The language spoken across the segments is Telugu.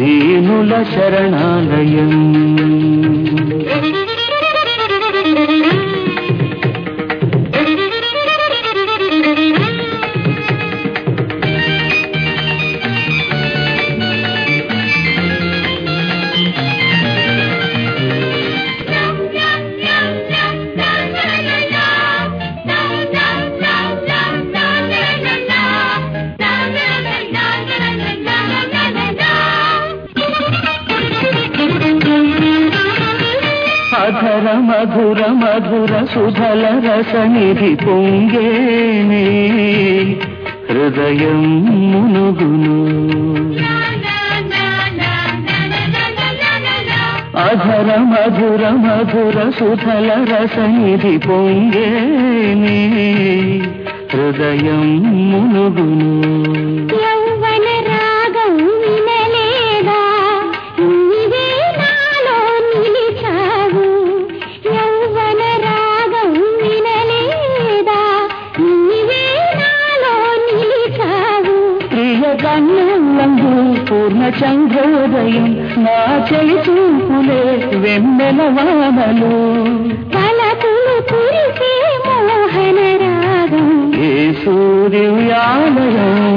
దీనుల శరణాలయం అధర మధుర మధుర సుధల రసనిధి పొంగేనే హృదయం మునుగును అధర మధుర మధుర సుధల రసనిధి పొంగేనే హృదయం మునుగును యౌవన రాగం వినలేదా నీవే నాలో నిలిచావు యౌవన రాగం వినలేదా నీవే నాలో నిలిచావు ప్రియ కన్నులందు పూర్ణ చంద్రోదయం నా చెలి చూపులే వెన్నెల వానలు పలకులు కురిసే మోహన రాగం ఏ సూర్యాలయం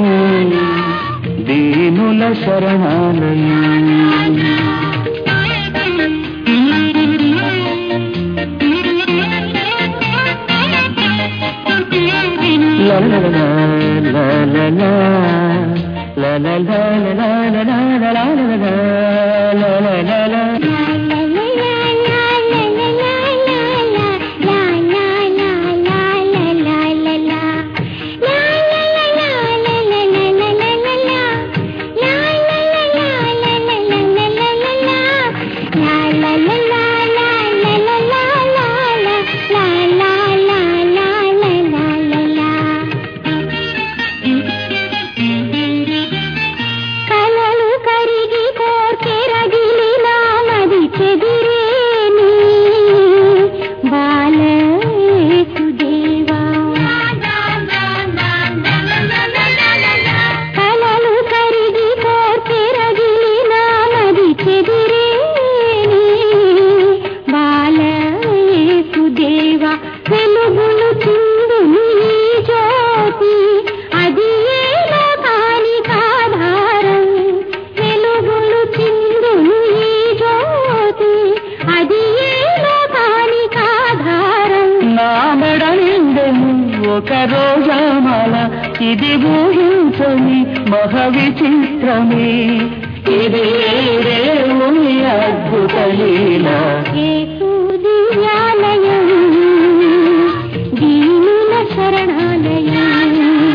దీనుల శరణాలయం La la la la la la la la la la la la la la la la la la la la కలలు కరిగి కోర్కెరగిలిన మది చెదిరేని బాలసుదేవా కలలు కరిగి కోర్కెరగిలిన మది చెదిరేని బాలసుదేవా వెలుగులు చిందుని జ్యోతి అది ఏ లోకానికి ఆధారం వెలుగులు చిందుని జ్యోతి అది ఏ లోకానికి ఆధారం నా మెడ నిండెను ఒక రోజామాల ఇది ఊహించని మహ విచిత్రమే ఇది దేవుని అద్భుత లీల యేసుదివ్యాలయం దీనుల శరణాలయం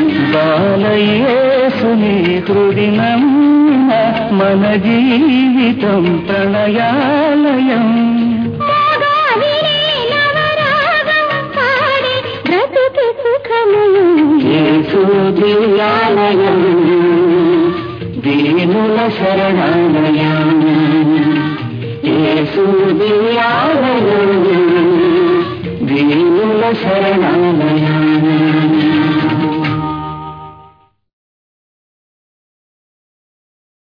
బాలయేసుని హృది నమ్మిన మన జీవితం ప్రణయాలయం మోగావినే నవరాగం పాడి బ్రతుకు సుఖములు యేసు దివ్యాలయం దీనుల శరణాలయం యేసు దివ్యాలయం దీనుల శరణాలయం